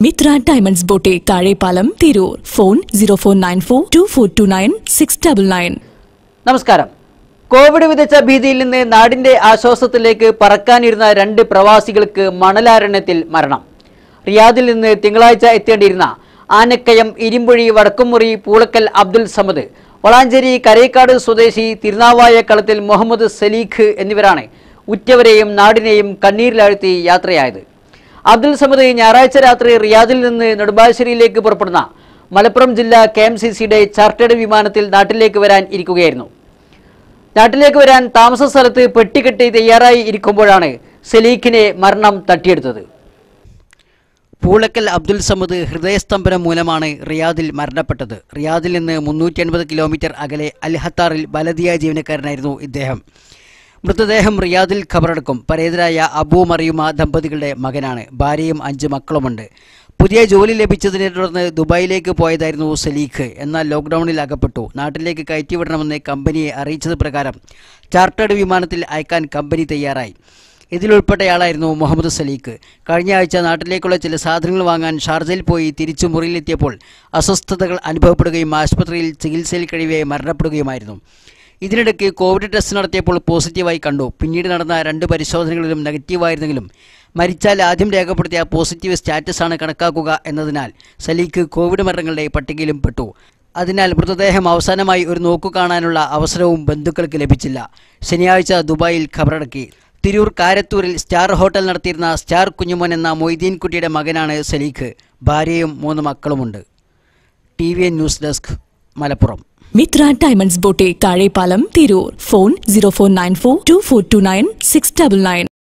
Mitra diamonds ബോട്ടെ Thazhepalam Tirur phone zero four nine four two four two nine six double nine നമസ്കാരം Covid വിതച്ച ഭീതിയിൽ നിന്ന് നാടിന്റെ ആശ്വാസത്തിലേക്ക് പറക്കാനിരുന്ന രണ്ട് പ്രവാസികൾക്ക് മണലാരണ്യത്തിൽ മരണം റിയാദിൽ നിന്ന് തിങ്കളാഴ്ച എത്തേണ്ടിയിരുന്ന ആനക്കയം ഇരുമ്പുഴി വടക്കുമുറി പൂളക്കൽ അബ്ദുൽ സമദ് വളാഞ്ചേരി കരേക്കാട് സ്വദേശി തിരുനാവായ കളത്തിൽ മുഹമ്മദ് സലീഖ് എന്നിവരാണ് ഉറ്റവരെയും നാടിനെയും കണ്ണീരിലാഴ്ത്തി യാത്രയായത് അബ്ദുൽ സമദ് ഞായറാഴ്ച രാത്രി റിയാദിൽ നിന്ന് നെടുമ്പാശ്ശേരിയിലേക്ക് പുറപ്പെടുന്ന മലപ്പുറം ജില്ലാ കെ എം സി സിയുടെ ചാർട്ടേഡ് വിമാനത്തിൽ നാട്ടിലേക്ക് വരാൻ ഇരിക്കുകയായിരുന്നു നാട്ടിലേക്ക് വരാൻ താമസ സ്ഥലത്ത് പെട്ടികെട്ടി തയ്യാറായി ഇരിക്കുമ്പോഴാണ് സലീഖിനെ മരണം തട്ടിയെടുത്തത് പൂളക്കൽ അബ്ദുൽ സമദ് ഹൃദയസ്തംഭനം മൂലമാണ് റിയാദിൽ മരണപ്പെട്ടത് റിയാദിൽ നിന്ന് മുന്നൂറ്റി അൻപത് കിലോമീറ്റർ അകലെ അൽ ഹത്താറിൽ ബലദിയ ജീവനക്കാരനായിരുന്നു ഇദ്ദേഹം മൃതദേഹം റിയാദിൽ ഖബറടക്കും പരേതരായ അബു മറിയുമ ദമ്പതികളുടെ മകനാണ് ഭാര്യയും അഞ്ച് മക്കളുമുണ്ട് പുതിയ ജോലി ലഭിച്ചതിനെ തുടർന്ന് ദുബായിലേക്ക് പോയതായിരുന്നു സലീഖ് എന്നാൽ ലോക്ക്ഡൌണിൽ അകപ്പെട്ടു നാട്ടിലേക്ക് കയറ്റിവിടണമെന്ന് കമ്പനിയെ അറിയിച്ചത് പ്രകാരം ചാർട്ടേഡ് വിമാനത്തിൽ അയക്കാൻ കമ്പനി തയ്യാറായി ഇതിലുൾപ്പെട്ടയാളായിരുന്നു മുഹമ്മദ് സലീഖ് കഴിഞ്ഞ ആഴ്ച നാട്ടിലേക്കുള്ള ചില സാധനങ്ങൾ വാങ്ങാൻ ഷാർജയിൽ പോയി തിരിച്ചു മുറിയിലെത്തിയപ്പോൾ അസ്വസ്ഥതകൾ അനുഭവപ്പെടുകയും ആശുപത്രിയിൽ ചികിത്സയിൽ കഴിവെ മരണപ്പെടുകയുമായിരുന്നു ഇതിനിടയ്ക്ക് കോവിഡ് ടെസ്റ്റ് നടത്തിയപ്പോൾ പോസിറ്റീവായി കണ്ടു പിന്നീട് നടന്ന രണ്ട് പരിശോധനകളിലും നെഗറ്റീവായിരുന്നെങ്കിലും മരിച്ചാൽ ആദ്യം രേഖപ്പെടുത്തിയ പോസിറ്റീവ് സ്റ്റാറ്റസാണ് കണക്കാക്കുക എന്നതിനാൽ സലീഖ് കോവിഡ് മരണങ്ങളുടെ പട്ടികയിലും പെട്ടു അതിനാൽ മൃതദേഹം അവസാനമായി ഒരു നോക്കു കാണാനുള്ള അവസരവും ബന്ധുക്കൾക്ക് ലഭിച്ചില്ല ശനിയാഴ്ച ദുബായിൽ ഖബറടക്കി തിരൂർ കാരത്തൂരിൽ സ്റ്റാർ ഹോട്ടൽ നടത്തിയിരുന്ന സ്റ്റാർ കുഞ്ഞുമോൻ എന്ന മൊയ്തീൻ കുട്ടിയുടെ മകനാണ് സലീഖ് ഭാര്യയും മൂന്ന് മക്കളുമുണ്ട് T V N news desk Malappuram Mitra diamonds ബോട്ടെ Thazhepalam Tirur phone zero four nine four two four two nine six double nine